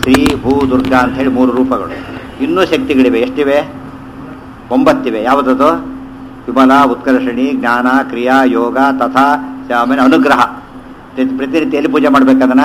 ಶ್ರೀ ಭೂ ದುರ್ಗಾ ಅಂತ ಹೇಳಿ ಮೂರು ರೂಪಗಳು ಇನ್ನೂ ಶಕ್ತಿಗಳಿವೆ ಎಷ್ಟಿವೆ ಒಂಬತ್ತಿವೆ ಯಾವುದದು ವಿಮಲ ಉತ್ಕರ್ಷಣಿ ಜ್ಞಾನ ಕ್ರಿಯಾ ಯೋಗ ತಥಾ ಆಮೇಲೆ ಅನುಗ್ರಹ ಪ್ರತಿ- ಪ್ರತಿ ರೀತಿಯಲ್ಲಿ ಪೂಜೆ ಮಾಡ್ಬೇಕದನ್ನ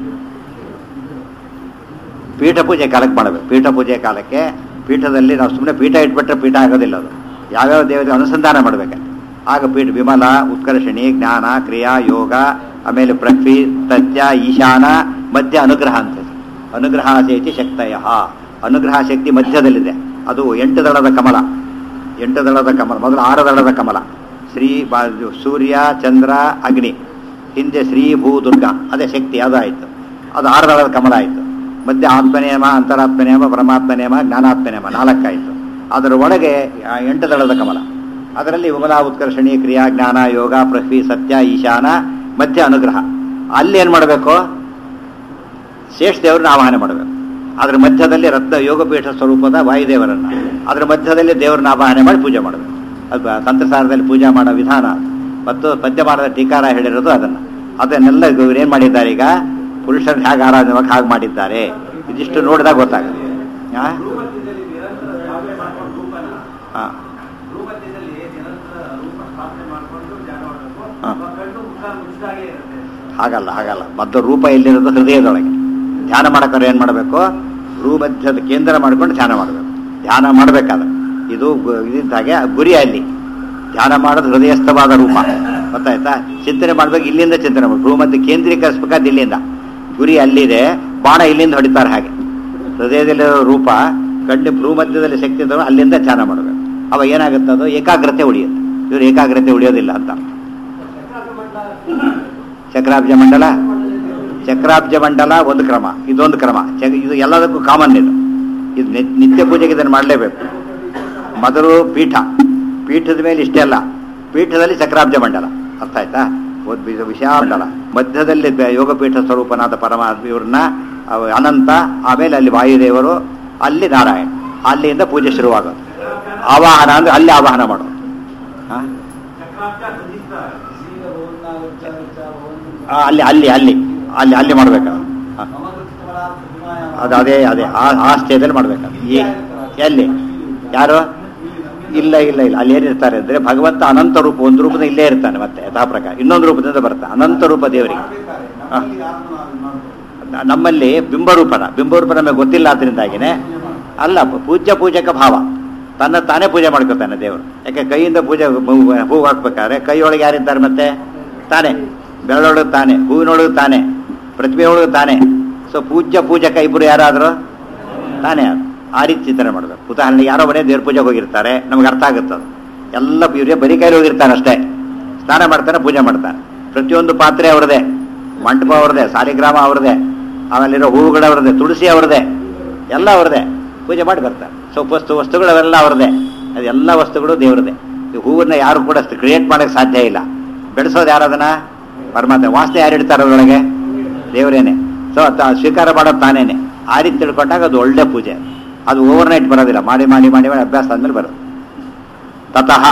ಪೀಠ ಪೂಜೆ ಕಾಲಕ್ಕೆ ಮಾಡಬೇಕು ಪೀಠ ಪೂಜೆ ಕಾಲಕ್ಕೆ ಪೀಠದಲ್ಲಿ ನಾವು ಸುಮ್ಮನೆ ಪೀಠ ಇಟ್ಬಿಟ್ರೆ ಪೀಠ ಆಗೋದಿಲ್ಲ ಅದು ಯಾವ್ಯಾವ ದೇವತೆ ಅನುಸಂಧಾನ ಮಾಡ್ಬೇಕು ಆಗ ಪೀಠ ವಿಮಲ ಉತ್ಕರ್ಷಣಿ ಜ್ಞಾನ ಕ್ರಿಯಾ ಯೋಗ ಆಮೇಲೆ ಪೃಥ್ವಿ ತತ್ಯ ಈಶಾನ ಮಧ್ಯ ಅನುಗ್ರಹ ಅಂತ ಅನುಗ್ರಹ ಸೇತಿ ಶಕ್ತಯ ಅನುಗ್ರಹ ಶಕ್ತಿ ಮಧ್ಯದಲ್ಲಿದೆ ಅದು ಎಂಟು ದಳದ ಕಮಲ ಎಂಟು ದಳದ ಕಮಲ ಮೊದಲು ಆರು ದಳದ ಕಮಲ ಶ್ರೀ ಬಾ- ಸೂರ್ಯ ಚಂದ್ರ ಅಗ್ನಿ ಹಿಂದೆ ಶ್ರೀ ಭೂ ದುರ್ಗಾ ಅದೇ ಶಕ್ತಿ ಅದಾಯಿತು ಅದು ಆರು ದಳದ ಕಮಲ ಆಯಿತು ಮಧ್ಯೆ ಆತ್ಮನೇಮ ಅಂತರಾತ್ಮನೇಮ ಪರಮಾತ್ಮನೇಮ ಜ್ಞಾನಾತ್ಮನೇಮ ನಾಲ್ಕಾಯಿತು ಅದರ ಒಳಗೆ ಆ ಎಂಟು ದಳದ ಕಮಲ ಅದರಲ್ಲಿ ವಿಮಲಾ ಉತ್ಕರ್ಷಣಿ ಕ್ರಿಯಾ ಜ್ಞಾನ ಯೋಗ ಪೃಥ್ವಿ ಸತ್ಯ ಈಶಾನ ಮಧ್ಯ ಅನುಗ್ರಹ ಅಲ್ಲಿ ಏನು ಮಾಡಬೇಕು ಶೇಷ ದೇವರನ್ನ ಆವಾಹನೆ ಮಾಡಬೇಕು ಅದರ ಮಧ್ಯದಲ್ಲಿ ರತ್ನ ಯೋಗಪೀಠ ಸ್ವರೂಪದ ವಾಯುದೇವರನ್ನ ಅದರ ಮಧ್ಯದಲ್ಲಿ ದೇವರನ್ನ ಆವಾಹನೆ ಮಾಡಿ ಪೂಜೆ ಮಾಡಬೇಕು ಅದು ತಂತ್ರಸಾರದಲ್ಲಿ ಪೂಜೆ ಮಾಡೋ ವಿಧಾನ ಮತ್ತು ಪದ್ಯಮಾನದ ಟೀಕಾರ ಹೇಳಿರೋದು ಅದನ್ನು ಅದನ್ನೆಲ್ಲ ಇವ್ರು ಏನು ಮಾಡಿದ್ದಾರೆ ಈಗ ಪುರುಷರು ಹೇಗೆ ಆರಾಧನೆ ಹಾಗೆ ಮಾಡಿದ್ದಾರೆ ಇದಿಷ್ಟು ನೋಡಿದಾಗ ಗೊತ್ತಾಗುತ್ತೆ ಆ? ರೂಪದಲ್ಲಿ ನಿರಂತರ ಸ್ಥಾಪನೆ ಮಾಡ್ಕೊಂಡು ರೂಪನ ಆ. ರೂಪದಲ್ಲಿ ನಿರಂತರ ರೂಪ ಸ್ಥಾಪನೆ ಮಾಡ್ಕೊಂಡು ಧ್ಯಾನ ಮಾಡಬೇಕು ಹಾ. ಕಣ್ಣು ಮುಖ ಮುಚ್ಚಿದಾಗೆ ಇರುತ್ತೆ ಹಾಗಲ್ಲ ಹಾಗಲ್ಲ ಮತ್ತು ರೂಪ ಎಲ್ಲಿರೋದು ಹೃದಯದೊಳಗೆ ಧ್ಯಾನ ಮಾಡಕ್ಕಾದ್ರೆ ಏನು ಮಾಡಬೇಕು ಭೂಮಧ್ಯದ ಕೇಂದ್ರ ಮಾಡ್ಕೊಂಡು ಧ್ಯಾನ ಮಾಡಬೇಕು ಧ್ಯಾನ ಮಾಡಬೇಕಾದ್ರೆ ಇದು ಗು- ಇದ್ದಿದ್ದ ಹಾಗೆ ಗುರಿ ಅಲ್ಲಿ ಧ್ಯಾನ ಮಾಡೋದು ಹೃದಯಸ್ಥವಾದ ರೂಪ ಗೊತ್ತಾಯ್ತಾ ಚಿಂತನೆ ಮಾಡ್ಬೇಕು ಇಲ್ಲಿಂದ ಚಿಂತನೆ ಮಾಡ್ಬೇಕು ಭೂಮಧ್ಯ ಕೇಂದ್ರೀಕರಿಸ್ಬೇಕಾದ ಇಲ್ಲಿಂದ ಗುರಿ ಅಲ್ಲಿದೆ ಬಾಣ ಇಲ್ಲಿಂದ ಹೊಡಿತಾರೆ ಹಾಗೆ ಹೃದಯದಲ್ಲಿರೋ ರೂಪ ಕಣ್ಣು ಭೂಮಧ್ಯದಲ್ಲಿ ಶಕ್ತಿ ಇದ್ದವರು ಅಲ್ಲಿಂದ ಧ್ಯಾನ ಮಾಡಬೇಕು ಅವಾಗ ಏನಾಗುತ್ತೆ ಅದು ಏಕಾಗ್ರತೆ ಉಳಿಯುತ್ತೆ ಇವರು ಏಕಾಗ್ರತೆ ಉಳಿಯೋದಿಲ್ಲ ಅಂತ ಚಕ್ರಾಬ್ಜ ಮಂಡಲ ಚಕ್ರಾಬ್ಜ ಮಂಡಲ ಒಂದು ಕ್ರಮ ಇದೊಂದು ಕ್ರಮ ಚ- ಇದು ಎಲ್ಲದಕ್ಕೂ ಕಾಮನ್ ಇದು ಇದು ನಿ- ನಿತ್ಯ ಪೂಜೆಗೆ ಇದನ್ನು ಮಾಡಲೇಬೇಕು ಮೊದಲು ಪೀಠ ಪೀಠದ ಮೇಲೆ ಇಷ್ಟೇ ಅಲ್ಲ ಪೀಠದಲ್ಲಿ ಚಕ್ರಾಬ್ಜ ಮಂಡಲ ಅರ್ಥ ಆಯ್ತಾ ಒಂದು ವಿ- ವಿಶಾಲ ಮಂಡಲ ಮಧ್ಯದಲ್ಲಿ ಬ- ಯೋಗಪೀಠ ಸ್ವರೂಪನಾದ ಪರಮಾತ್ಮ ಇವ್ರನ್ನ ಅವ- ಅನಂತ ಆಮೇಲೆ ಅಲ್ಲಿ ವಾಯುದೇವರು ಅಲ್ಲಿ ನಾರಾಯಣ ಅಲ್ಲಿಂದ ಪೂಜೆ ಶುರುವಾಗೋದು ಆವಾಹನ ಅಂದ್ರೆ ಅಲ್ಲಿ ಆವಾಹನ ಮಾಡೋದು ಹಾ? ಚಕ್ರಾರ್ಥ ಹದಿಸ್ತ ಸೀದ ಓಂ ನಾಗಚ್ಚ ಗಚ್ಚ ಓಂ ಆ, ಅಲ್ಲಿ ಅಲ್ಲಿ ಅಲ್ಲಿ ಅಲ್ಲಿ ಅಲ್ಲಿ ಮಾಡ್ಬೇಕು ಹಾ. ಮಮಕೃಷ್ಣವರ ಪ್ರತಿಮಾಯ ಅದು ಅದೇ ಅದೇ ಆ ಆ ಸ್ಟೇಜಲ್ಲಿ ಮಾಡ್ಬೇಕು ಈ ಎಲ್ಲಿ ಯಾರು ಇಲ್ಲ ಇಲ್ಲ ಇಲ್ಲ ಅಲ್ಲಿ ಏನಿರ್ತಾರೆ ಅಂದ್ರೆ ಭಗವಂತ ಅನಂತ ರೂಪ ಒಂದು ರೂಪದ ಇಲ್ಲೇ ಇರ್ತಾನೆ ಮತ್ತೆ ಯಥಾ ಪ್ರಕಾರ ಇನ್ನೊಂದು ರೂಪದಿಂದ ಬರ್ತಾನೆ ಅನಂತ ರೂಪ ದೇವರಿಗೆ ಹಾ. ನ- ನಮ್ಮಲ್ಲಿ ಬಿಂಬರೂಪನ ಬಿಂಬರೂಪ ನಮಗೆ ಗೊತ್ತಿಲ್ಲ ಆದ್ರಿಂದಾಗಿನೇ ಅಲ್ಲ ಪೂಜ್ಯ ಪೂಜಕ ಭಾವ ತನ್ನ ತಾನೇ ಪೂಜೆ ಮಾಡ್ಕೊತಾನೆ ದೇವರು ಯಾಕೆ ಕೈಯಿಂದ ಪೂಜೆ ಹೂ- ಹೂ ಹಾಕ್ಬೇಕಾದ್ರೆ ಕೈಯೊಳಗೆ ಯಾರಿದ್ದಾರೆ ಮತ್ತೆ ತಾನೇ ಬೆರಳೊಳಗೆ ತಾನೆ ಹೂವಿನೊಳಗೆ ತಾನೆ ಪ್ರತಿಭೆಯೊಳಗೆ ತಾನೆ ಸೊ ಪೂಜ್ಯ ಪೂಜಕ ಇಬ್ಬರು ಯಾರಾದರೂ ತಾನೇ ಅದು ಆ ರೀತಿ ಚಿಂತನೆ ಮಾಡಬೇಕು ಉದಾಹರಣೆಗೆ ಯಾರೋ ಮನೆ ದೇವ್ರ ಪೂಜೆಗೆ ಹೋಗಿರ್ತಾರೆ ನಮ್ಗೆ ಅರ್ಥ ಆಗುತ್ತೆ ಅದು ಎಲ್ಲ ಇವರೇ ಬರೀ ಕೈಲಿ ಹೋಗಿರ್ತಾನೆ ಅಷ್ಟೇ ಸ್ನಾನ ಮಾಡ್ತಾನೆ ಪೂಜೆ ಮಾಡ್ತಾನೆ ಪ್ರತಿಯೊಂದು ಪಾತ್ರೆ ಅವ್ರದೇ ಮಂಟಪ ಅವ್ರದೇ ಸಾಲಿಗ್ರಾಮ ಅವ್ರದೇ ಆಮೇಲಿರೋ ಹೂವುಗಳು ಅವ್ರದೇ ತುಳಸಿ ಅವ್ರದೇ ಎಲ್ಲ ಅವ್ರದೇ ಪೂಜೆ ಮಾಡಿ ಬರ್ತಾರೆ ಸೊ ವಸ್ತು ವಸ್ತುಗಳು ಅವೆಲ್ಲ ಅವ್ರದೇ ಅದೆಲ್ಲ ವಸ್ತುಗಳು ದೇವ್ರದೇ ಈ ಹೂವನ್ನ ಯಾರು ಕೂಡ ಕ್ರಿಯೇಟ್ ಮಾಡೋಕ್ಕೆ ಸಾಧ್ಯ ಇಲ್ಲ ಬೆಳೆಸೋದು ಯಾರು ಅದನ್ನ ಪರಮಾತ್ಮ ವಾಸನೆ ಯಾರು ಇಡ್ತಾರೆ ಅದರೊಳಗೆ ದೇವರೇನೆ ಸೊ ಸ್ವೀಕಾರ ಮಾಡೋದು ತಾನೇನೆ ಆ ರೀತಿ ತಿಳ್ಕೊಂಡಾಗ ಅದು ಒಳ್ಳೆ ಪೂಜೆ ಅದು ಓವರ್ ನೈಟ್ ಬರೋದಿಲ್ಲ ಮಾಡಿ ಮಾಡಿ ಮಾಡಿ ಮಾಡಿ ಅಭ್ಯಾಸ ಆದ್ಮೇಲೆ ಬರೋದು ತತಃ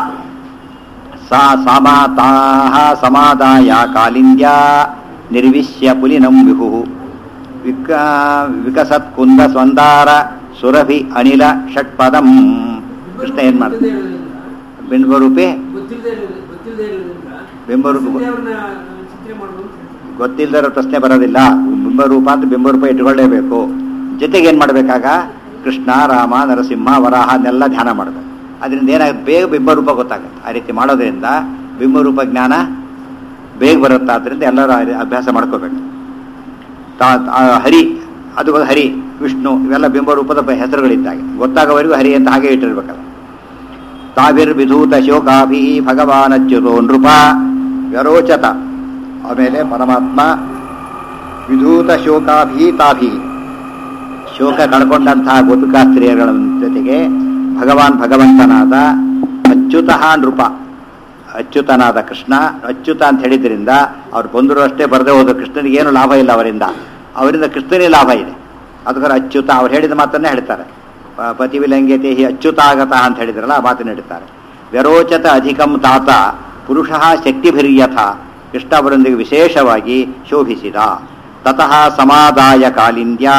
ಸಾ ಸಮಾತಾಹ ಸಮಾದಾಯ ಕಾಲಿಂದ್ಯ ನಿರ್ವಿಶ್ಯ ಪುಲಿನಂ ವಿಹು ವಿಕ ವಿಕಸತ್ ಕುಂದ ಸ್ವಂದಾರ ಸುರಭಿ ಅನಿಲ ಷಟ್ಪದಂ ಕೃಷ್ಣ ಏನ್ ಮಾಡ್ತಾರೆ ಬಿಂಬರೂಪಿ ಗೊತ್ತಿಲ್ಲದೆ ಗೊತ್ತಿಲ್ಲದೆ ಇರೋದ್ರಿಂದ ಬಿಂಬರೂಪ ದೇವ್ರನ್ನ ಚಿಂತನೆ ಮಾಡೋದು ಅಂತ ಹೇಳ್ತಾರೆ. ಗೊತ್ತಿಲ್ಲದಿರೋ ಪ್ರಶ್ನೆ ಬರೋದಿಲ್ಲ ಬಿಂಬರೂಪ ಅಂತ ಬಿಂಬರೂಪ ಇಟ್ಕೊಳ್ಳೇಬೇಕು ಜೊತೆಗೆ ಏನ್ ಮಾಡ್ಬೇಕಾಗ ಕೃಷ್ಣ ರಾಮ ನರಸಿಂಹ ವರಾಹ ಅದನ್ನೆಲ್ಲ ಧ್ಯಾನ ಮಾಡಬೇಕು ಅದರಿಂದ ಏನಾಗುತ್ತೆ ಬೇಗ ಬಿಂಬರೂಪ ಗೊತ್ತಾಗುತ್ತೆ ಆ ರೀತಿ ಮಾಡೋದ್ರಿಂದ ಬಿಂಬರೂಪ ಜ್ಞಾನ ಬೇಗ ಬರುತ್ತೆ ಆದ್ರಿಂದ ಎಲ್ಲರೂ ಆ ರೀ- ಅಭ್ಯಾಸ ಮಾಡ್ಕೋಬೇಕು ತಾ- ಆ ಹರಿ ಅದು ಒಂದು ಹರಿ ವಿಷ್ಣು ಇವೆಲ್ಲ ಬಿಂಬರೂಪದ ಬ- ಹೆಸರುಗಳಿದ್ದಾಗೆ ಗೊತ್ತಾಗೋವರೆಗೂ ಹರಿ ಅಂತ ಹಾಗೆ ಇಟ್ಟಿರ್ಬೇಕಲ್ಲ ತಾವಿರ್ವಿಧೂತ ಶೋಕಾಭಿ ಭಗವಾನ್ ಅಚ್ಯುತೋ ನೃಪ ವ್ಯರೋಚತ ಆಮೇಲೆ ಪರಮಾತ್ಮ ವಿಧೂತ ಶೋಕಾಭೀತಾಭಿ ಶೋಕ ಕಳ್ಕೊಂಡಂತಹ ಗೋಪಿಕಾ ಸ್ತ್ರೀಯರ ಜೊತೆಗೆ ಭಗವಾನ್ ಭಗವಂತನಾದ ಅಚ್ಯುತಃ ನೃಪ ಅಚ್ಯುತನಾದ ಕೃಷ್ಣ ಅಚ್ಯುತ ಅಂತ ಹೇಳಿದ್ರಿಂದ ಅವ್ರು ಬಂದರು ಅಷ್ಟೇ ಬರದೇ ಹೋದ್ರು ಕೃಷ್ಣನಿಗೆ ಏನು ಲಾಭ ಇಲ್ಲ ಅವರಿಂದ ಅವರಿಂದ ಕೃಷ್ಣನಿಗೆ ಲಾಭ ಇದೆ ಅದಕ್ಕೋಸ್ಕರ ಅಚ್ಯುತ ಅವ್ರು ಹೇಳಿದ ಮಾತನ್ನೇ ಹೇಳ್ತಾರೆ ಪ- ಪತಿವಿಲಂಗ್ಯತೆ ಹಿ ಅಚ್ಯುತಾಗತ ಅಂತ ಹೇಳಿದ್ರಲ್ಲ ಆ ಮಾತನ್ನು ಹೇಳ್ತಾರೆ ವ್ಯರೋಚತ ಅಧಿಕಂ ತಾತ ಪುರುಷ ಶಕ್ತಿಭಿರ್ಯಥ ಕೃಷ್ಣ ಅವರೊಂದಿಗೆ ವಿಶೇಷವಾಗಿ ಶೋಭಿಸಿದ ತತಃ ಸಮಾದಾಯ ಕಾಲಿಂದ್ಯ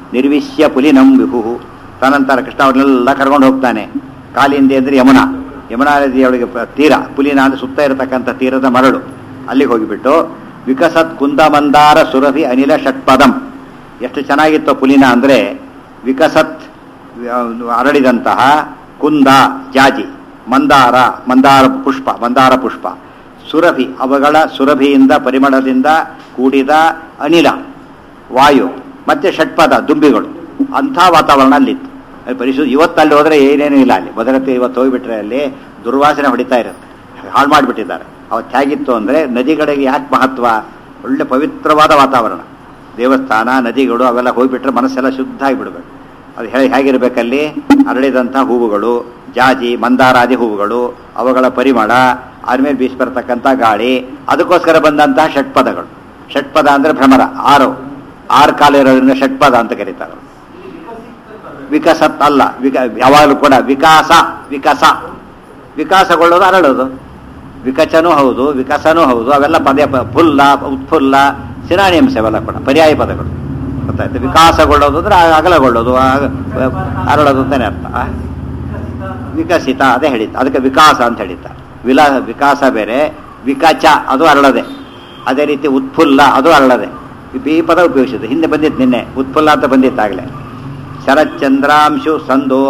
ನಿರ್ವಿಶ್ಯ ಪುಲಿನಂ ವಿಭು ತದನಂತರ ಕೃಷ್ಣ ಅವ್ರನ್ನೆಲ್ಲ ಕರ್ಕೊಂಡು ಹೋಗ್ತಾನೆ ಕಾಲಿಂದಿ ಅಂದ್ರೆ ಯಮುನಾ ಯಮುನಾ ನದಿಯೊಳಗೆ ಪ- ತೀರ ಪುಲಿನ ಅಂದ್ರೆ ಸುತ್ತ ಇರತಕ್ಕಂಥ ತೀರದ ಮರಳು ಅಲ್ಲಿಗೆ ಹೋಗಿಬಿಟ್ಟು ವಿಕಸತ್ ಕುಂದ ಮಂದಾರ ಸುರಭಿ ಅನಿಲ ಷಟ್ಪದಂ ಎಷ್ಟು ಚೆನ್ನಾಗಿತ್ತು ಪುಲಿನ ಅಂದ್ರೆ ವಿಕಸತ್ ಆ, ಅರಳಿದಂತಹ ಕುಂದ ಜಾಜಿ ಮಂದಾರ ಮಂದಾರ ಪುಷ್ಪ ಮಂದಾರ ಪುಷ್ಪ ಸುರಭಿ ಅವುಗಳ ಸುರಭಿಯಿಂದ ಪರಿಮಳದಿಂದ ಕೂಡಿದ ಅನಿಲ ವಾಯು ಮತ್ತೆ ಷಟ್ಪದ ದುಂಬಿಗಳು ಅಂಥ ವಾತಾವರಣ ಅಲ್ಲಿತ್ತು ಅಲ್ಲಿ ಪರಿಶುದ್ಧ ಇವತ್ತು ಅಲ್ಲಿ ಹೋದ್ರೆ ಏನೇನೂ ಇಲ್ಲ ಅಲ್ಲಿ ಮೊದಲಕ್ಕೆ ಇವತ್ತು ಹೋಗ್ಬಿಟ್ರೆ ಅಲ್ಲಿ ದುರ್ವಾಸನೆ ಹೊಡಿತಾ ಇರುತ್ತೆ ಹಾಳು ಮಾಡಿಬಿಟ್ಟಿದ್ದಾರೆ ಅವತ್ತು ಹೇಗಿತ್ತು ಅಂದರೆ ನದಿಗಳಿಗೆ ಯಾಕೆ ಮಹತ್ವ ಒಳ್ಳೆ ಪವಿತ್ರವಾದ ವಾತಾವರಣ ದೇವಸ್ಥಾನ ನದಿಗಳು ಅವೆಲ್ಲ ಹೋಗ್ಬಿಟ್ರೆ ಮನಸ್ಸೆಲ್ಲ ಶುದ್ಧ ಆಗಿಬಿಡ್ಬೇಕು ಅದು ಹೇಗೆ ಹೇಗಿರ್ಬೇಕಲ್ಲಿ ಅರಳಿದಂಥ ಹೂವುಗಳು ಜಾಜಿ ಮಂದಾರಾದಿ ಹೂವುಗಳು ಅವುಗಳ ಪರಿಮಳ ಆದ್ಮೇಲೆ ಬೀಸಿ ಬರ್ತಕ್ಕಂಥ ಗಾಳಿ ಅದಕ್ಕೋಸ್ಕರ ಬಂದಂತಹ ಷಟ್ಪದಗಳು ಷಟ್ಪದ ಅಂದ್ರೆ ಭ್ರಮರ ಆರು ಆರು ಕಾಲ ಇರೋದ್ರಿಂದ ಷಟ್ಪದ ಅಂತ ಕರೀತಾರೆ ವಿಕಸತ್ ಅಲ್ಲ ವಿಕ ಯಾವಾಗಲೂ ಕೂಡ ವಿಕಾಸ ವಿಕಾಸ ವಿಕಾಸಗೊಳ್ಳೋದು ಅರಳೋದು ವಿಕಚನೂ ಹೌದು ವಿಕಸನೂ ಹೌದು ಅವೆಲ್ಲ ಪದ ಪ- ಫುಲ್ಲ ಉತ್ಫುಲ್ಲ ಸಿನಾನಿಯಮ್ಸ್ ಅವೆಲ್ಲ ಕೂಡ ಪರ್ಯಾಯ ಪದಗಳು ಗೊತ್ತಾಯ್ತು ವಿಕಾಸಗೊಳ್ಳೋದು ಅಂದ್ರೆ ಆ- ಅಗಲಗೊಳ್ಳೋದು ಆ- ಅರಳೋದು ಅಂತಾನೆ ಅರ್ಥ ಆ? ವಿಕಸಿತ ಅದೇ ಹೇಳಿತ್ತು ಅದಕ್ಕೆ ವಿಕಾಸ ಅಂತ ಹೇಳಿತ್ತ ವಿಲಾ ವಿಕಾಸ ಬೇರೆ ವಿಕಚ ಅದು ಅರಳದೆ ಅದೇ ರೀತಿ ಉತ್ಫುಲ್ಲ ಅದು ಅರಳದೆ ಈ ಪದ ಉಪಯೋಗಿಸಿದ್ದು ಹಿಂದೆ ಬಂದಿತ್ತು ನಿನ್ನೆ ಉತ್ಫುಲ್ಲ ಅಂತ ಬಂದಿತ್ತಾಗಲೇ ಶರಚ್ಚಂದ್ರಾಂಶು ಸಂದೋಹ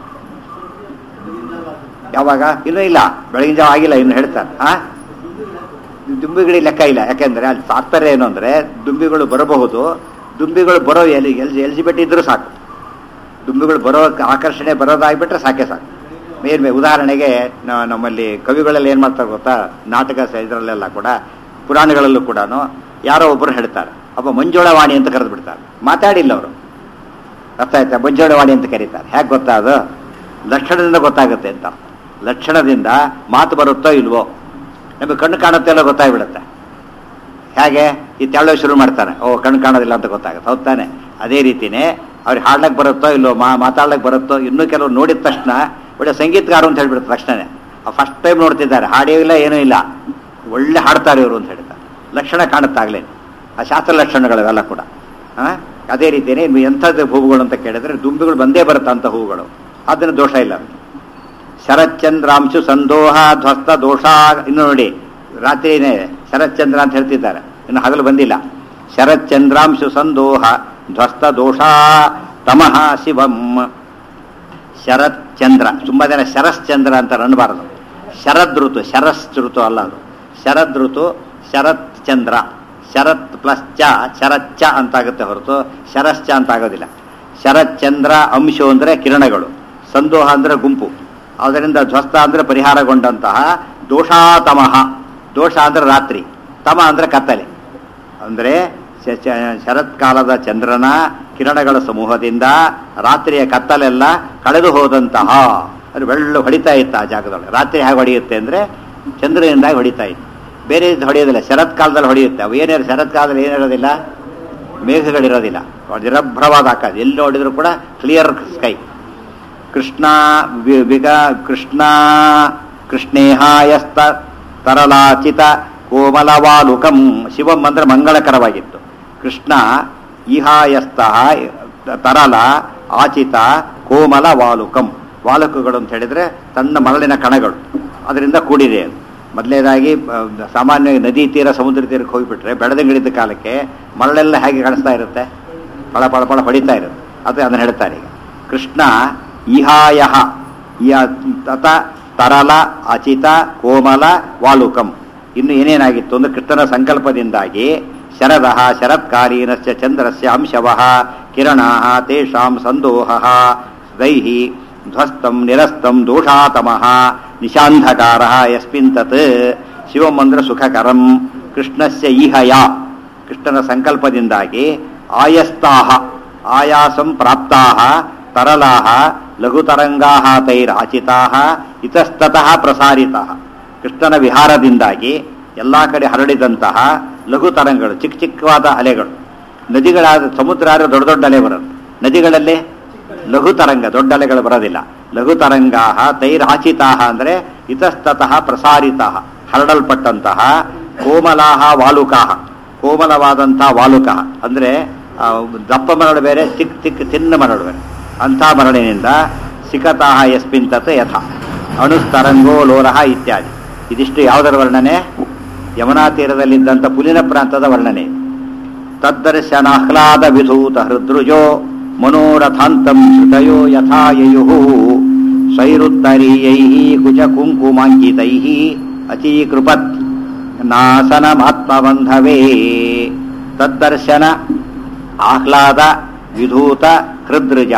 ಯಾವಾಗ ಇನ್ನೂ ಇಲ್ಲ ಬೆಳಗಿನ ಜಾವ ಆಗಿಲ್ಲ ಇನ್ನು ಹೇಳ್ತಾರೆ ಆ ದುಂಬಿಗಳಿಗೆ ಲೆಕ್ಕ ಇಲ್ಲ ಯಾಕೆಂದ್ರೆ ಅಲ್ಲಿ ತಾತ್ಪರ್ಯ ಏನು ಅಂದ್ರೆ ದುಂಬಿಗಳು ಬರಬಹುದು ದುಂಬಿಗಳು ಬರೋ ಎಲ್ಲಿ ಎಲ್ ಎಲಿಜಿಬಿಲಿಟಿ ಇದ್ರೂ ಸಾಕು ದುಂಬಿಗಳು ಬರೋ ಆಕರ್ಷಣೆ ಬರೋದಾಗ್ಬಿಟ್ರೆ ಸಾಕೆ ಸಾಕು ಮೇಲ್ಮೆ ಉದಾಹರಣೆಗೆ ನ- ನಮ್ಮಲ್ಲಿ ಕವಿಗಳೆಲ್ಲ ಏನು ಮಾಡ್ತಾರೆ ಗೊತ್ತಾ ನಾಟಕ ಸ- ಇದರಲ್ಲೆಲ್ಲ ಕೂಡ ಪುರಾಣಗಳಲ್ಲೂ ಕೂಡ ಯಾರೋ ಒಬ್ಬರು ಹೇಳ್ತಾರೆ ಅಪ್ಪ ಮಂಜುಳವಾಣಿ ಅಂತ ಕರೆದು ಬಿಡ್ತಾರೆ ಮಾತಾಡಿಲ್ಲ ಅವರು ಅರ್ಥ ಆಯ್ತಾ ಮಂಜುಳವಾಣಿ ಅಂತ ಕರೀತಾರೆ ಹೇಗೆ ಗೊತ್ತಾ ಅದು ಲಕ್ಷಣದಿಂದ ಗೊತ್ತಾಗುತ್ತೆ ಅಂತ ಲಕ್ಷಣದಿಂದ ಮಾತು ಬರುತ್ತೋ ಇಲ್ವೋ ನಮಗೆ ಕಣ್ಣು ಕಾಣುತ್ತೆ ಎಲ್ಲ ಗೊತ್ತಾಗ್ಬಿಡುತ್ತೆ ಹೇಗೆ ಈ ತೆಳ್ಳೋ ಶುರು ಮಾಡ್ತಾನೆ ಓ ಕಣ್ಣು ಕಾಣೋದಿಲ್ಲ ಅಂತ ಗೊತ್ತಾಗುತ್ತೆ ಹೌದ್ ತಾನೆ ಅದೇ ರೀತಿನೇ ಅವ್ರಿಗೆ ಹಾಡ್ಲಕ್ಕೆ ಬರುತ್ತೋ ಇಲ್ಲೋ ಮಾ ಮಾತಾಡ್ಲಕ್ಕೆ ಬರುತ್ತೋ ಇನ್ನೂ ಕೆಲವರು ನೋಡಿದ ತಕ್ಷಣ ಒಳ್ಳೆ ಸಂಗೀತಗಾರ ಅಂತ ಹೇಳ್ಬಿಡುತ್ತೆ ತಕ್ಷಣನೇ ಫಸ್ಟ್ ಟೈಮ್ ನೋಡ್ತಿದ್ದಾರೆ ಹಾಡೇ ಇಲ್ಲ ಏನೂ ಇಲ್ಲ ಒಳ್ಳೆ ಹಾಡ್ತಾರೆ ಇವರು ಅಂತ ಹೇಳ್ತಾರೆ ಲಕ್ಷಣ ಕಾಣುತ್ತಾಗಲೇ ಆ ಶಾಸ್ತ್ರ ಲಕ್ಷಣಗಳಿವೆಲ್ಲ ಕೂಡ ಆ? ಅದೇ ರೀತಿಯೇ ಇನ್ನು ಎಂಥದ್ದು ಹೂವುಗಳು ಅಂತ ಕೇಳಿದ್ರೆ ದುಂಬಿಗಳು ಬಂದೇ ಬರುತ್ತೆ ಅಂತ ಹೂವುಗಳು ಅದನ್ನು ದೋಷ ಇಲ್ಲ ಅದಕ್ಕೆ ಶರತ್ಚಂದ್ರಾಂಶು ಸಂದೋಹ ಧ್ವಸ್ತ ದೋಷ ಇನ್ನು ನೋಡಿ ರಾತ್ರಿನೇ ಶರತ್ಚಂದ್ರ ಅಂತ ಹೇಳ್ತಿದ್ದಾರೆ ಇನ್ನು ಹಗಲು ಬಂದಿಲ್ಲ ಶರತ್ಚಂದ್ರಾಂಶು ಸಂದೋಹ ಧ್ವಸ್ತ ದೋಷ ತಮಃ ಶಿವಂ ಶರತ್ ಚಂದ್ರ ತುಂಬಾ ಜನ ಶರಶ್ಚಂದ್ರ ಅಂತ ಅನ್ನಬಾರದು ಶರದ್ ಋತು ಶರಸ್ ಋತು ಅಲ್ಲ ಅದು ಶರದ್ ಋತು ಶರತ್ ಚಂದ್ರ ಶರತ್ ಪ್ಲಸ್ ಚ ಶರಚ್ಚ ಅಂತಾಗುತ್ತೆ ಹೊರತು ಶರಶ್ಚ ಅಂತ ಆಗೋದಿಲ್ಲ ಶರತ್ಚಂದ್ರ ಅಂಶು ಅಂದ್ರೆ ಕಿರಣಗಳು ಸಂದೋಹ ಅಂದ್ರೆ ಗುಂಪು ಅದರಿಂದ ಧ್ವಸ್ತ ಅಂದ್ರೆ ಪರಿಹಾರಗೊಂಡಂತಹ ದೋಷಾತಮಃ ದೋಷ ಅಂದ್ರೆ ರಾತ್ರಿ ತಮ ಅಂದ್ರೆ ಕತ್ತಲೆ ಅಂದ್ರೆ ಶ- ಶ- ಶರತ್ಕಾಲದ ಚಂದ್ರನ ಕಿರಣಗಳ ಸಮೂಹದಿಂದ ರಾತ್ರಿಯ ಕತ್ತಲೆಲ್ಲ ಕಳೆದು ಹೋದಂತಹ ಅದು ಬೆಳ್ಳು ಹೊಡಿತಾ ಇತ್ತು ಆ ಜಾಗದೊಳಗೆ ರಾತ್ರಿ ಹೇಗೆ ಹೊಡೆಯುತ್ತೆ ಅಂದ್ರೆ ಚಂದ್ರನಿಂದಾಗಿ ಹೊಡಿತಾ ಇತ್ತು ಬೇರೆ ಇದು ಹೊಡೆಯೋದಿಲ್ಲ ಶರತ್ಕಾಲದಲ್ಲಿ ಹೊಡೆಯುತ್ತೆ ಅವು ಏನಿರೋ ಶರತ್ಕಾಲದಲ್ಲಿ ಏನಿರೋದಿಲ್ಲ ಮೇಘಗಳಿರೋದಿಲ್ಲ ನಿರಭ್ರವಾದ ಆಕಾಶ ಎಲ್ಲಿ ನೋಡಿದ್ರು ಕೂಡ ಕ್ಲಿಯರ್ ಸ್ಕೈ ಕೃಷ್ಣ ವಿ- ವಿಗ ಕೃಷ್ಣ ಕೃಷ್ಣೇಹಾಯಸ್ತ ತರಲಾಚಿತ ಕೋಮಲವಾಲುಕಂ ಶಿವಂ ಅಂದ್ರೆ ಮಂಗಳಕರವಾಗಿತ್ತು ಕೃಷ್ಣ ಇಹಾಯಸ್ತ ತರಲ ಆಚಿತ ಕೋಮಲ ವಾಲುಕಂ ವಾಲುಕಗಳು ಅಂತ ಹೇಳಿದ್ರೆ ಸಣ್ಣ ಮರಳಿನ ಕಣಗಳು ಅದರಿಂದ ಕೂಡಿದೆ ಅದು ಮೊದಲನೇದಾಗಿ ಆ, ಸಾಮಾನ್ಯವಾಗಿ ನದಿ ತೀರ ಸಮುದ್ರ ತೀರಕ್ಕೆ ಹೋಗಿಬಿಟ್ರೆ ಬೆಳೆದಂಗಿಳಿದ ಕಾಲಕ್ಕೆ ಮರಳೆಲ್ಲ ಹೇಗೆ ಕಾಣಿಸ್ತಾ ಇರುತ್ತೆ ಪಳ ಪಳ ಪಳ ಹೊಡಿತಾ ಇರುತ್ತೆ ಅದು ಅದನ್ನು ಹೇಳ್ತಾರೆ ಈಗ ಕೃಷ್ಣ ಇಹಾಯ ತತ ತರಲ ಅಚಿತ ಕೋಮಲ ವಾಲುಕಂ ಇನ್ನು ಏನೇನಾಗಿತ್ತು ಅಂದ್ರೆ ಕೃಷ್ಣನ ಸಂಕಲ್ಪದಿಂದಾಗಿ ಶರದ ಶರತ್ಕಾಲೀನಸ್ಯ ಚಂದ್ರಸ್ಯ ಅಂಶವಃ ಕಿರಣಾ ತೇಷಾಂ ಸಂದೋಹ ದೈಹಿ ಧ್ವಸ್ತಂ ನಿರಸ್ತಂ ದೋಷಾತಮಃ ನಿಶಾಂಧಕಾರ ಯಸ್ಮಿನ್ ತತ್ ಶಿವಂ ಅಂದ್ರೆ ಸುಖಕರಂ ಕೃಷ್ಣಸ್ಯ ಈಹಯ ಕೃಷ್ಣನ ಸಂಕಲ್ಪದಿಂದಾಗಿ ಆಯಸ್ತಾಹ ಆಯಾಸಂ ಪ್ರಾಪ್ತಾಹ ತರಲಾಹ ಲಘುತರಂಗಾಹ ತೈರಾಚಿತಾಹ ಇತಸ್ತತಃ ಪ್ರಸಾರಿತಃ ಕೃಷ್ಣನ ವಿಹಾರದಿಂದಾಗಿ ಎಲ್ಲ ಕಡೆ ಹರಡಿದಂತಹ ಲಘು ತರಂಗಗಳು ಚಿಕ್ಕ ಚಿಕ್ಕವಾದ ಅಲೆಗಳು ನದಿಗಳಾದ ಸಮುದ್ರ ಆದ್ರೆ ದೊಡ್ಡ ದೊಡ್ಡ ಅಲೆ ಬರೋದು ನದಿಗಳಲ್ಲಿ ಲಘು ತರಂಗ ದೊಡ್ಡ ಅಲೆಗಳು ಬರೋದಿಲ್ಲ ಲಘು ತರಂಗಾಹ ತೈರಾಚಿತಾಹ ಅಂದ್ರೆ ಇತಸ್ತತಃ ಪ್ರಸಾರಿತಾಹ ಹರಡಲ್ಪಟ್ಟಂತಹ ಕೋಮಲಾಹ ವಾಲುಕಾಹ ಕೋಮಲವಾದಂತಹ ವಾಲುಕ ಅಂದ್ರೆ ಆ, ದಪ್ಪ ಮರಳು ಬೇರೆ ಚಿಕ್ಕ ಚಿಕ್ಕ ತಿನ್ನ ಮರಳು ಬೇರೆ ಅಂಥ ಮರಳಿನಿಂದ ಸಿಕತಾಹ ಯಸ್ಮಿನ್ ತತ್ ಯಥ ಅಣುಸ್ತರಂಗೋ ಲೋರಹ ಇತ್ಯಾದಿ ಇದಿಷ್ಟು ಯಾವುದರ ವರ್ಣನೆ ಯಮುನಾ ತೀರದಲ್ಲಿದ್ದಂಥ ಪುಲಿನ ಪ್ರಾಂತದ ವರ್ಣನೆ ತದ್ದರ್ಶನಾಹ್ಲಾದ ವಿಧೂತ ಹೃದೃಜೋ ಮನೋರಥಾಂತಂ ಶ್ರುತಯೋ ಯಥಾ ಯಯುಃ ಸ್ವೈರುತ್ತರೀಯೈ ಕುಚ ಕುಂಕುಮಾಂಕಿತೈ ಅಚೀಕೃಪತ್ ನಾಸನಮಾತ್ಮಬಂಧವೇ ತದ್ದರ್ಶನ ಆಹ್ಲಾದ ವಿಧೂತ ಹೃದೃಜ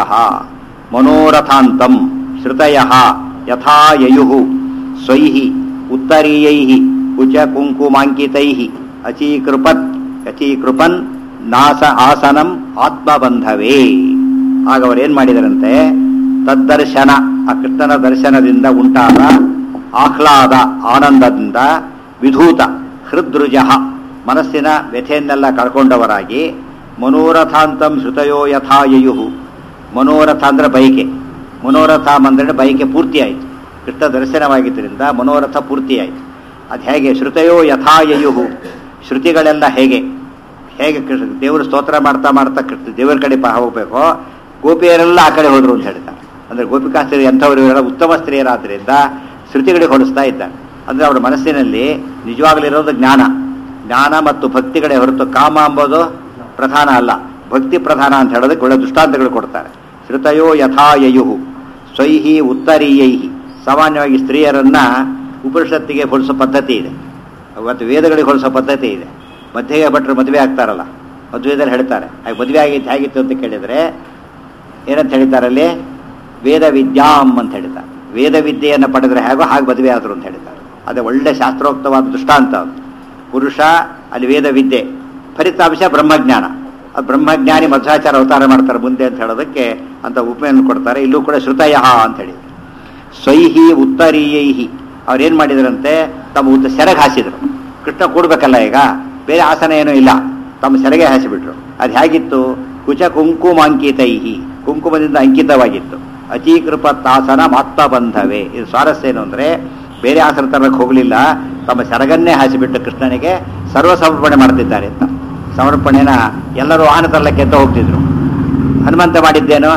ಮನೋರಥಾಂತಂ ಶ್ರುತಯ ಯಥಾ ಯಯುಃ ಸ್ವೈಃ ಉತ್ತರೀಯೈಃ ಕುಚ ಕುಂಕುಮಾಂಕಿತೈಃ ಅಚೀಕೃಪತ್ ಅಚೀಕೃಪನ್ ನಾಸ ಆಸನಂ ಆತ್ಮಬಂಧವೇ ಆಗ ಅವ್ರು ಏನ್ ಮಾಡಿದರಂತೆ ತದ್ದರ್ಶನ ಆ ಕೃಷ್ಣನ ದರ್ಶನದಿಂದ ಉಂಟಾದ ಆಹ್ಲಾದ ಆನಂದದಿಂದ ವಿಧೂತ ಹೃದೃಜ ಮನಸ್ಸಿನ ವ್ಯಥೆಯನ್ನೆಲ್ಲ ಕಳ್ಕೊಂಡವರಾಗಿ ಮನೋರಥಾಂತಂ ಶ್ರುತಯೋ ಯಥಾ ಯಯುಹು ಮನೋರಥ ಅಂದ್ರೆ ಬೈಕೆ ಮನೋರಥ ಅಂದ್ರೆ ಬೈಕೆ ಪೂರ್ತಿಯಾಯಿತು ಕೃಷ್ಣ ದರ್ಶನವಾಗಿದ್ದರಿಂದ ಮನೋರಥ ಪೂರ್ತಿಯಾಯಿತು ಅದು ಹೇಗೆ ಶ್ರುತಯೋ ಯಥಾ ಯಯುಹು ಶ್ರುತಿಗಳೆಲ್ಲ ಹೇಗೆ ಹೇಗೆ ಕೃಷ್ಣ ದೇವರು ಸ್ತೋತ್ರ ಮಾಡ್ತಾ ಮಾಡ್ತಾ ಕೃಷ್ಣ ದೇವರ ಕಡೆ ಪಾ ಹೋಗ್ಬೇಕೋ ಗೋಪಿಯರೆಲ್ಲ ಆ ಕಡೆ ಹೋದ್ರು ಅಂತ ಹೇಳ್ತಾರೆ ಅಂದ್ರೆ ಗೋಪಿಕಾಸ್ತ್ರೀ ಎಂಥವ್ರು ಇವರೆಲ್ಲ ಉತ್ತಮ ಸ್ತ್ರೀಯರಾದ್ರಿಂದ ಶ್ರುತಿಗಳಿಗೆ ಹೊಡಿಸ್ತಾ ಇದ್ದಾರೆ ಅಂದ್ರೆ ಅವರ ಮನಸ್ಸಿನಲ್ಲಿ ನಿಜವಾಗ್ಲಿರೋದು ಜ್ಞಾನ ಜ್ಞಾನ ಮತ್ತು ಭಕ್ತಿಗಳೇ ಹೊರತು ಕಾಮ ಎಂಬುದು ಪ್ರಧಾನ ಅಲ್ಲ ಭಕ್ತಿ ಪ್ರಧಾನ ಅಂತ ಹೇಳೋದಕ್ಕೆ ಒಳ್ಳೆ ದೃಷ್ಟಾಂತಗಳು ಕೊಡ್ತಾರೆ ಶ್ರುತಯೋ ಯಥಾ ಯಯುಹು ಸ್ವೈಹಿ ಉತ್ತರೀಯೈಹಿ ಸಾಮಾನ್ಯವಾಗಿ ಸ್ತ್ರೀಯರನ್ನ ಉಪನಿಷತ್ತಿಗೆ ಹೊಲಿಸೋ ಪದ್ಧತಿ ಇದೆ ಮತ್ತು ವೇದಗಳಿಗೆ ಹೊಲಿಸೋ ಪದ್ಧತಿ ಇದೆ ಮಧ್ಯೆ ಭಟ್ರು ಮದುವೆ ಆಗ್ತಾರಲ್ಲ ಮದುವೆದಲ್ಲಿ ಹೇಳ್ತಾರೆ ಆಗ ಮದುವೆ ಆಗಿತ್ತು ಹೇಗಿತ್ತು ಅಂತ ಕೇಳಿದರೆ ಏನಂತ ಹೇಳ್ತಾರೆ ಅಲ್ಲಿ ವೇದ ವಿದ್ಯಾಂ ಅಂತ ಹೇಳ್ತಾರೆ ವೇದ ವಿದ್ಯೆಯನ್ನು ಪಡೆದ್ರೆ ಹೇಗೋ ಹಾಗೆ ಮದುವೆ ಆದರು ಅಂತ ಹೇಳ್ತಾರೆ ಅದೇ ಒಳ್ಳೆ ಶಾಸ್ತ್ರೋಕ್ತವಾದ ದೃಷ್ಟಾಂತ ಅದು ಪುರುಷ ಅಲ್ಲಿ ವೇದ ವಿದ್ಯೆ ಫಲಿತಾಂಶ ಬ್ರಹ್ಮಜ್ಞಾನ ಆ ಬ್ರಹ್ಮಜ್ಞಾನಿ ಮಧ್ವಾಚಾರ ಅವತಾರ ಮಾಡ್ತಾರೆ ಮುಂದೆ ಅಂತ ಹೇಳೋದಕ್ಕೆ ಅಂತ ಉಪಮೆಯನ್ನು ಕೊಡ್ತಾರೆ ಇಲ್ಲೂ ಕೂಡ ಶ್ರುತಯ ಅಂತ ಹೇಳಿ ಸ್ವೈಹಿ ಉತ್ತರೀಯೈಹಿ ಅವ್ರೇನ್ ಮಾಡಿದ್ರಂತೆ ತಮ್ಮ ಉದ್ದ ಸೆರಗ್ ಹಾಸಿದ್ರು ಕೃಷ್ಣ ಕೂಡ್ಬೇಕಲ್ಲ ಈಗ ಬೇರೆ ಆಸನ ಏನೂ ಇಲ್ಲ ತಮ್ಮ ಸೆರಗೆ ಹಾಸಿಬಿಟ್ರು ಅದು ಹೇಗಿತ್ತು ಕುಚ ಕುಂಕುಮಾಂಕಿತೈಹಿ ಕುಂಕುಮದಿಂದ ಅಂಕಿತವಾಗಿತ್ತು ಅಚೀಕೃಪತ್ತಾಸನ ಮಾತ್ಮ ಬಂಧವೇ ಇದು ಸ್ವಾರಸ್ಯ ಏನು ಅಂದ್ರೆ ಬೇರೆ ಆಸನ ತರಕ್ಕೆ ಹೋಗಲಿಲ್ಲ ತಮ್ಮ ಸೆರಗನ್ನೇ ಹಾಸಿಬಿಟ್ಟು ಕೃಷ್ಣನಿಗೆ ಸರ್ವ ಸಮರ್ಪಣೆ ಮಾಡ್ತಿದ್ದಾರೆ ಅಂತ ಸಮರ್ಪಣೆನ ಎಲ್ಲರೂ ವಾಹನ ತರಲಿಕ್ಕೆ ಅಂತ ಹೋಗ್ತಿದ್ರು ಹನುಮಂತ ಮಾಡಿದ್ದೇನೋ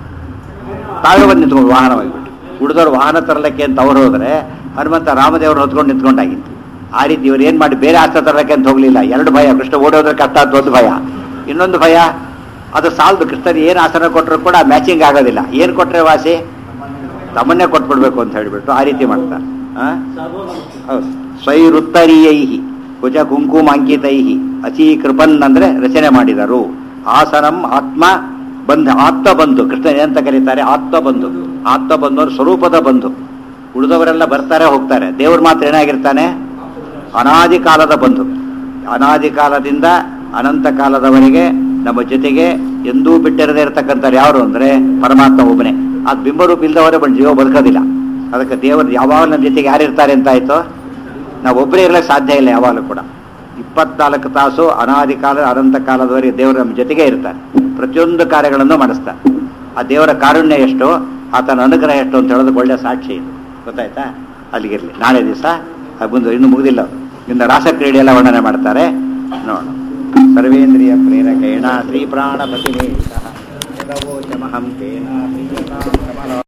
ತಾವೇ ಬಂದು ನಿಂತ್ಕೊಂಡು ವಾಹನವಾಗಿಬಿಟ್ಟು ಉಳಿದವ್ರು ವಾಹನ ತರಲಿಕ್ಕೆ ಅಂತ ಅವ್ರು ಹೋದ್ರೆ ಹನುಮಂತ ರಾಮದೇವರು ಹೊತ್ಕೊಂಡು ನಿಂತ್ಕೊಂಡಾಗಿತ್ತು ಆ ರೀತಿ ಇವ್ರು ಏನ್ ಮಾಡಿ ಬೇರೆ ಆಸ್ತ ತರಲಿಕ್ಕೆ ಅಂತ ಹೋಗ್ಲಿಲ್ಲ ಎರಡು ಭಯ ಕೃಷ್ಣ ಓಡೋದ್ರೆ ಕಷ್ಟ ಅಂತ ಒಂದು ಭಯ ಇನ್ನೊಂದು ಭಯ ಅದು ಸಾಲದು ಕೃಷ್ಣನ್ ಏನು ಆಸನ ಕೊಟ್ಟರು ಕೂಡ ಮ್ಯಾಚಿಂಗ್ ಆಗೋದಿಲ್ಲ ಏನು ಕೊಟ್ರೆ ವಾಸಿ ತಮ್ಮನ್ನೇ ಕೊಟ್ಬಿಡ್ಬೇಕು ಅಂತ ಹೇಳಿಬಿಟ್ಟು ಆ ರೀತಿ ಮಾಡ್ತಾರೆ ಆ? ಹೌದು ಸ್ವೈರುತ್ತರೀಯೈಹಿ ಕುಜ ಕುಂಕುಮಾಂಕಿತೈಹಿ ಅಚೀಕೃಪನ್ ಅಂದ್ರೆ ರಚನೆ ಮಾಡಿದರು ಆಸನಂ ಆತ್ಮ ಬಂಧ ಆತ್ಮ ಬಂಧು ಕೃಷ್ಣ ಏನಂತ ಕರೀತಾರೆ ಆತ್ಮ ಬಂಧು ಆತ್ಮ ಬಂಧು ಅಂದ್ರೆ ಸ್ವರೂಪದ ಬಂಧು ಉಳಿದವರೆಲ್ಲ ಬರ್ತಾರೆ ಹೋಗ್ತಾರೆ ದೇವ್ರು ಮಾತ್ರ ಏನಾಗಿರ್ತಾನೆ ಅನಾದಿ ಕಾಲದ ಬಂಧು ಅನಾದಿ ಕಾಲದಿಂದ ಅನಂತ ಕಾಲದವರೆಗೆ ನಮ್ಮ ಜೊತೆಗೆ ಎಂದೂ ಬಿಟ್ಟಿರದೇ ಇರತಕ್ಕಂಥವ್ರು ಯಾರು ಅಂದ್ರೆ ಪರಮಾತ್ಮ ಒಬ್ಬನೇ ಅದು ಬಿಂಬರೂಪ ಇಲ್ದವರೇ ಬಂದು ಜೀವ ಬದುಕೋದಿಲ್ಲ ಅದಕ್ಕೆ ದೇವರು ಯಾವಾಗ ನಮ್ಮ ಜೊತೆಗೆ ಯಾರಿರ್ತಾರೆ ಅಂತ ಆಯ್ತು ನಾವು ಒಬ್ಬರೇ ಇರಲಿಕ್ಕೆ ಸಾಧ್ಯ ಇಲ್ಲ ಯಾವಾಗಲೂ ಕೂಡ ಇಪ್ಪತ್ನಾಲ್ಕು ತಾಸು ಅನಾದಿ ಕಾಲ ಅನಂತ ಕಾಲದವರೆಗೆ ದೇವರು ನಮ್ಮ ಜೊತೆಗೆ ಇರ್ತಾರೆ ಪ್ರತಿಯೊಂದು ಕಾರ್ಯಗಳನ್ನು ಮಾಡಿಸ್ತಾರೆ ಆ ದೇವರ ಕಾರುಣ್ಯ ಎಷ್ಟು ಆತನ ಅನುಗ್ರಹ ಎಷ್ಟು ಅಂತ ಹೇಳೋದಕ್ಕೆ ಒಳ್ಳೆಯ ಸಾಕ್ಷಿ ಇದು ಗೊತ್ತಾಯ್ತಾ ಅಲ್ಲಿಗಿರಲಿ ನಾಳೆ ದಿವಸ ಮುಂದೆ ಇನ್ನೂ ಮುಗಿದಿಲ್ಲ ಅದು. ಇನ್ನು ರಾಸಕ್ರೀಡೆ ಎಲ್ಲ ವರ್ಣನೆ ಮಾಡ್ತಾರೆ ನೋಡೋಣ ಸರ್ವೇಂದ್ರಿಯ ಪ್ರೇರಕೇಣ ಶ್ರೀ ಪ್ರಾಣಪತಿ ಮಹಂ ತೇನ ಪ್ರಿಯತಾಂ ಕಮಲ